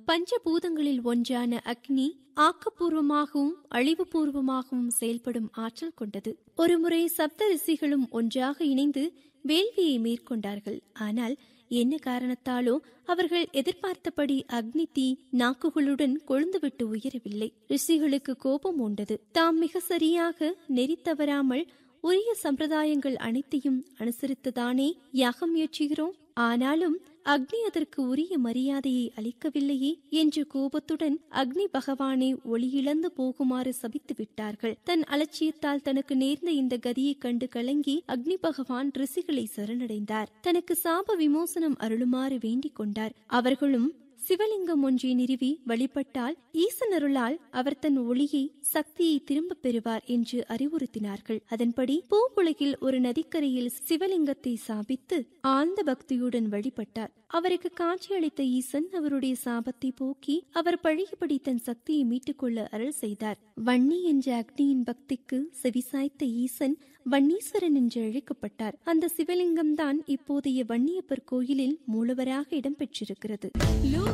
பஞ்சபூதங்களில் ஒன்றான அக்னி ஆக்கப்பூர்வமாகவும் அழிவுபூர்வமாகவும் செயல்படும் ஆற்றல் கொண்டது ஒருமுறை சப்த ரிஷிகளும் ஒன்றாக இணைந்து வேள்வியை மேற்கொண்டார்கள் ஆனால் என்ன காரணத்தாலோ அவர்கள் எதிர்பார்த்தபடி அக்னி தீ நாக்குகளுடன் கொழுந்துவிட்டு உயரவில்லை ரிஷிகளுக்கு கோபம் உண்டது தாம் மிக சரியாக நெறி தவறாமல் உரிய சம்பிரதாயங்கள் அனைத்தையும் அனுசரித்துதானே யாகம் முயற்சிகிறோம் ஆனாலும் அக்னி அதற்கு உரிய மரியாதையை அளிக்கவில்லையே என்ற கோபத்துடன் அக்னி பகவானை ஒளியிழந்து போகுமாறு சபித்து விட்டார்கள் தன் அலட்சியத்தால் தனக்கு நேர்ந்த இந்த கதியை கண்டு கலங்கி அக்னி பகவான் ரிஷிகளை சரணடைந்தார் தனக்கு சாப விமோசனம் அருளுமாறு வேண்டிக் கொண்டார் அவர்களும் சிவலிங்கம் ஒன்றை நிறுவி வழிபட்டால் ஈசனருளால் அவர் தன் ஒளியை சக்தியை திரும்பப் பெறுவார் என்று அறிவுறுத்தினார்கள் அதன்படி பூவுலகில் ஒரு நதிக்கரையில் சிவலிங்கத்தை சாபித்து ஆழ்ந்த பக்தியுடன் வழிபட்டார் அவருக்கு காட்சியளித்த ஈசன் அவருடைய சாபத்தை போக்கி அவர் பழையபடி தன் சக்தியை மீட்டுக்கொள்ள அருள் செய்தார் வன்னி என்ற அக்னியின் பக்திக்கு செவிசாய்த்த ஈசன் வன்னீஸ்வரன் என்று அழைக்கப்பட்டார் அந்த சிவலிங்கம் தான் இப்போதைய வன்னியப்பர் கோயிலில் மூலவராக இடம்பெற்றிருக்கிறது